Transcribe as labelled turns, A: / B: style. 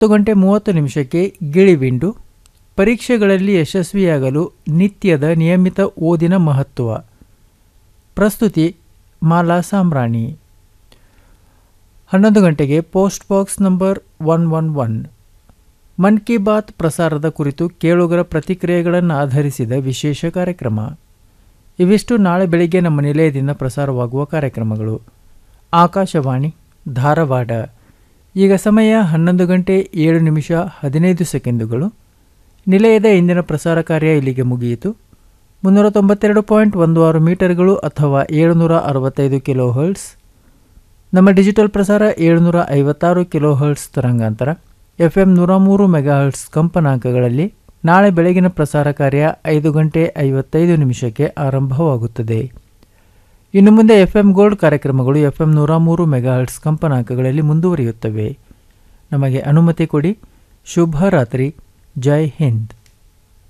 A: ಹತ್ತು ಗಂಟೆ ಮೂವತ್ತು ನಿಮಿಷಕ್ಕೆ ಗಿಳಿಬಿಂಡು ಪರೀಕ್ಷೆಗಳಲ್ಲಿ ಯಶಸ್ವಿಯಾಗಲು ನಿತ್ಯದ ನಿಯಮಿತ ಓದಿನ ಮಹತ್ವ ಪ್ರಸ್ತುತಿ ಮಾಲಾ ಸಾಮ್ರಾಣಿ ಹನ್ನೊಂದು ಗಂಟೆಗೆ post box number one one one Mann Ki Baat ಪ್ರಸಾರದ ಕುರಿತು ಕೇಳುಗರ ಪ್ರತಿಕ್ರಿಯೆಗಳನ್ನು ಆಧರಿಸಿದ ವಿಶೇಷ ಕಾರ್ಯಕ್ರಮ ಇವಿಷ್ಟು ನಾಳೆ ಬೆಳಿಗ್ಗೆ ನಮ್ಮ ನಿಲಯದಿಂದ ಪ್ರಸಾರವಾಗುವ ಕಾರ್ಯಕ್ರಮಗಳು ಆಕಾಶವಾಣಿ ಧಾರವಾಡ ಈಗ ಸಮಯ ಹನ್ನೊಂದು ಗಂಟೆ ಏಳು ನಿಮಿಷ ಹದಿನೈದು ಸೆಕೆಂಡುಗಳು ನಿಲಯದ ಇಂದಿನ ಪ್ರಸಾರ ಕಾರ್ಯ ಇಲ್ಲಿಗೆ ಮುಗಿಯಿತು ಮುನ್ನೂರ ತೊಂಬತ್ತೆರಡು ಪಾಯಿಂಟ್ ಒಂದು ಆರು ಮೀಟರ್ಗಳು ಅಥವಾ ಏಳುನೂರ ಅರವತ್ತೈದು ಕಿಲೋ ಹರ್ಟ್ಸ್ ನಮ್ಮ ಡಿಜಿಟಲ್ ಪ್ರಸಾರ ಏಳುನೂರ ಐವತ್ತಾರು ಕಿಲೋ ಹರ್ಟ್ಸ್ ತರಂಗಾಂತರ ಎಫ್ ಎಂ ನೂರ ಮೂರು ಮೆಗಾಹರ್ಟ್ಸ್ ಕಂಪನಾಂಕಗಳಲ್ಲಿ ನಾಳೆ ಬೆಳಗಿನ ಪ್ರಸಾರ ಕಾರ್ಯ ಐದು ಗಂಟೆ ಐವತ್ತೈದು ನಿಮಿಷಕ್ಕೆ ಆರಂಭವಾಗುತ್ತದೆ ಇನ್ನು ಮುಂದೆ ಎಫ್ ಎಂ ಗೋಲ್ಡ್ ಕಾರ್ಯಕ್ರಮಗಳು ಎಫ್ ಎಂ ನೂರ ಮೂರು ಮೆಗಾಹರ್ಟ್ಸ್ ಕಂಪನಾಂಕಗಳಲ್ಲಿ ಮುಂದುವರಿಯುತ್ತವೆ ನಮಗೆ ಅನುಮತಿ ಕೊಡಿ ಶುಭ ರಾತ್ರಿ ಜೈ ಹಿಂದ್